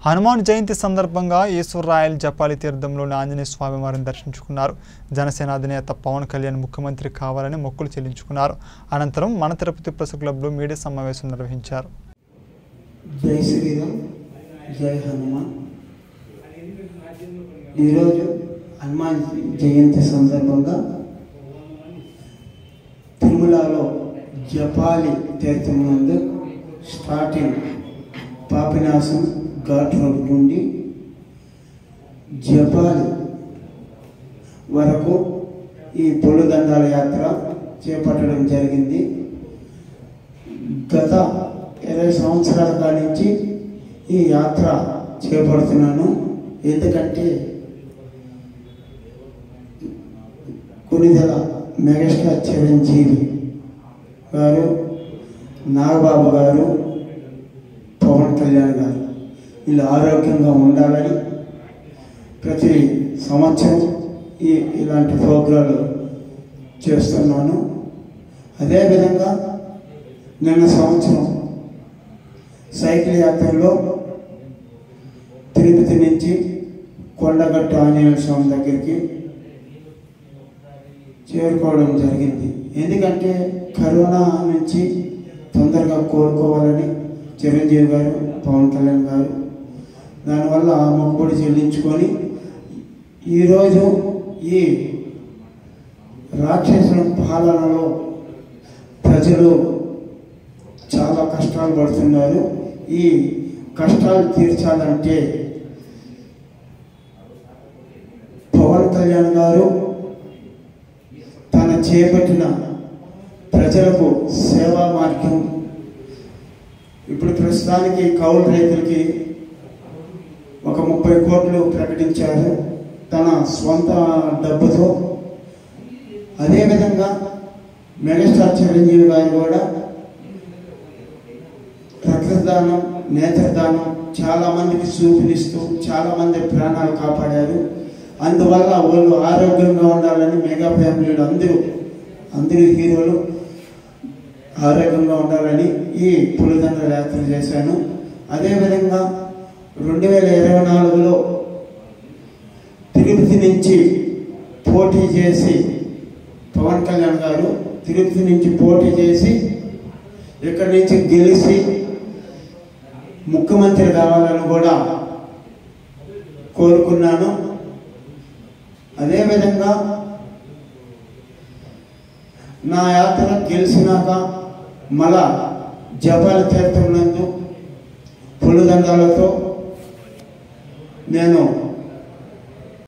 హనుమాన్ జయంతి సందర్భంగా ఈశ్వరరాయల్ జపాలి తీర్థంలోని ఆంజనేయ స్వామి వారిని దర్శించుకున్నారు జనసేన అధినేత పవన్ కళ్యాణ్ ముఖ్యమంత్రి కావాలని మొక్కులు చెల్లించుకున్నారు అనంతరం మన తిరుపతి ప్రెస్ క్లబ్లో మీడియా సమావేశం నిర్వహించారు జై శ్రీరామ్ జై హనుమాన్ ఈరోజు హనుమాన్ జయంతి సందర్భంగా తిరుమలలో జపాలి తీర్థం నందు స్టార్టింగ్ పాపినాశం ఘాట్ రోడ్ నుండి జపాలి వరకు ఈ పొలుదండాల యాత్ర చేపట్టడం జరిగింది గత ఇరవై సంవత్సరాల కాడి నుంచి ఈ యాత్ర చేపడుతున్నాను ఎందుకంటే కొనిదెల మెగాస్టార్ చిరంజీవి గారు నాగబాబు గారు పవన్ కళ్యాణ్ గారు వీళ్ళు ఆరోగ్యంగా ఉండాలని ప్రతి సంవత్సరం ఈ ఇలాంటి ప్రోగ్రాలు చేస్తున్నాను అదేవిధంగా నిన్న సంవత్సరం సైకిల్ యాత్రలో తిరుపతి నుంచి కొండగట్టు ఆంజనేయ స్వామి దగ్గరికి చేరుకోవడం జరిగింది ఎందుకంటే కరోనా నుంచి తొందరగా కోలుకోవాలని చిరంజీవి గారు పవన్ కళ్యాణ్ గారు దానివల్ల ఆ మొక్కుబడి చెల్లించుకొని ఈరోజు ఈ రాక్షసుల పాలనలో ప్రజలు చాలా కష్టాలు పడుతున్నారు ఈ కష్టాలు తీర్చాలంటే పవన్ కళ్యాణ్ గారు తన చేపట్టిన ప్రజలకు సేవా మార్గం ఇప్పుడు ప్రస్తుతానికి కౌలు రైతులకి ఒక ముప్పై కోట్లు ప్రకటించారు తన స్వంత డబ్బుతో అదేవిధంగా మెగాస్టార్ చిరంజీవి గారు కూడా రక్తదానం నేత్రదానం చాలా మందికి చూపునిస్తూ చాలా మంది ప్రాణాలు కాపాడారు అందువల్ల వాళ్ళు ఆరోగ్యంగా ఉండాలని మెగా ఫ్యామిలీలు అందరూ అందరూ హీరోలు ఆరోగ్యంగా ఉండాలని ఈ పులిదండ్రుల యాత్ర చేశాను అదేవిధంగా రెండు వేల ఇరవై నాలుగులో తిరుపతి నుంచి పోటీ చేసి పవన్ కళ్యాణ్ గారు తిరుపతి నుంచి పోటీ చేసి ఇక్కడి నుంచి గెలిచి ముఖ్యమంత్రి కావాలని కూడా కోరుకున్నాను అదేవిధంగా నా యాత్ర గెలిచినాక మళ్ళా జపాల తీర్థం నందు పులిదండాలతో నేను